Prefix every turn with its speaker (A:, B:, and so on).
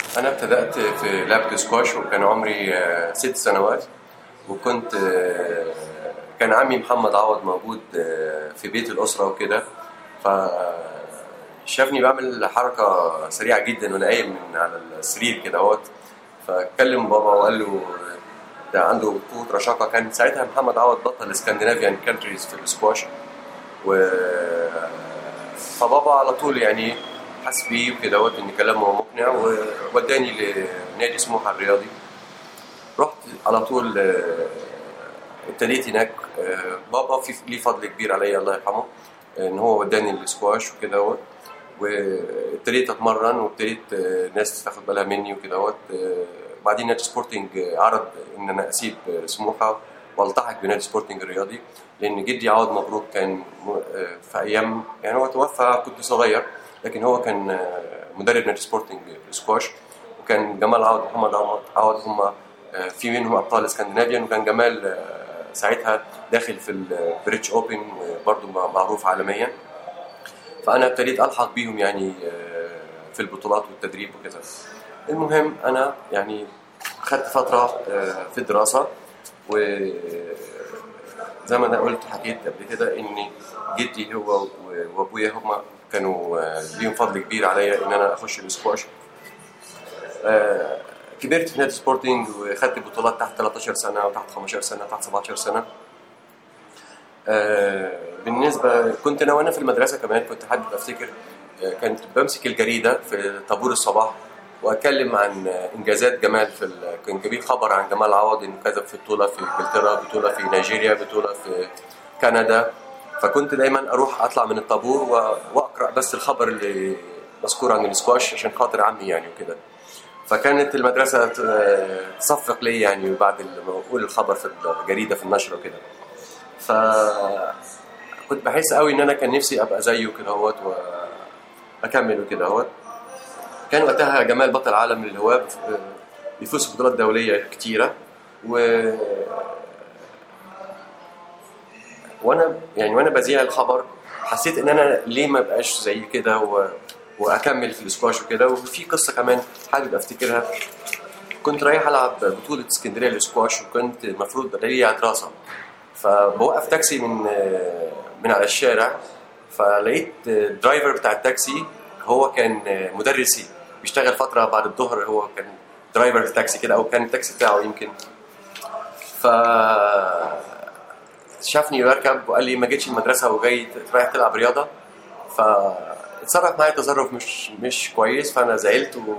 A: أنا ابتدأت في لعبة سكواش وكان عمري آه، ست سنوات وكنت آه، كان عمي محمد عوض موجود آه، في بيت الأسرة وكده فشافني بعمل حركة سريعة جدا وأنا قايم من على السرير كده اهوت فكلم بابا وقال له ده عنده قوة رشاقة كان ساعتها محمد عوض بطل اسكندنافيان كانتريز في السكواش و فبابا على طول يعني حس بيه وكده اهوت ان كلامه مقنع ووداني لنادي سموحه الرياضي رحت على طول آه، ابتديت هناك آه، بابا في ليه فضل كبير عليا الله يرحمه آه، ان هو وداني السكواش وكده اهوت وابتديت اتمرن وابتديت آه، ناس تاخد بالها مني وكده اهوت آه، بعدين نادي سبورتنج آه، عرض ان انا اسيب آه، سموحه والتحق بنادي سبورتنج الرياضي لان جدي عوض مبروك كان م- آه، في ايام يعني هو توفى كنت صغير لكن هو كان آه، مدرب نادي سبورتنج سكواش وكان جمال عوض ومحمد عوض- عوض هم في منهم ابطال اسكندنافيان وكان جمال آه، ساعتها داخل في البريتش اوبن وبرضه معروف عالميا فانا ابتديت الحق بيهم يعني آه، في البطولات والتدريب وكذا المهم انا يعني خدت فتره آه، في الدراسه و زي ما انا قلت حكيت قبل كده ان جدي هو و- وابويا هما كانوا آه، ليهم فضل كبير عليا ان انا اخش الاسكواش آه، كبرت في نادي سبورتنج وخدت بطولات تحت 13 سنه وتحت 15 سنه تحت 17 سنه آه، بالنسبه كنت انا وانا في المدرسه كمان كنت حابب افتكر آه، كنت بمسك الجريده في طابور الصباح واتكلم عن آه، انجازات جمال في ال... كان جميل خبر عن جمال عوض انه كذب في بطوله في انجلترا بطوله في نيجيريا بطوله في كندا فكنت دايما اروح اطلع من الطابور و... واقرا بس الخبر اللي مذكور عن السكواش عشان خاطر عمي يعني وكده فكانت المدرسه ت- تصفق لي يعني بعد ما اقول الخبر في الجريده في النشره وكده ف كنت بحس قوي ان انا كان نفسي ابقى زيه كده اهوت واكمل وكده اهوت كان وقتها جمال بطل عالم للهواة بيفوز في بطولات دوليه كتيره و وانا يعني وانا بذيع الخبر حسيت ان انا ليه ما بقاش زي كده و... واكمل في الاسكواش وكده وفي قصه كمان حابب افتكرها كنت رايح العب بطوله اسكندريه للسكواش وكنت المفروض ليا دراسه فبوقف تاكسي من من على الشارع فلقيت الدرايفر بتاع التاكسي هو كان مدرسي بيشتغل فتره بعد الظهر هو كان درايفر التاكسي كده او كان التاكسي بتاعه يمكن ف شافني بركب وقال لي ما جيتش المدرسه وجاي رايح تلعب رياضه فاتصرف معايا تصرف مش مش كويس فانا زعلت و...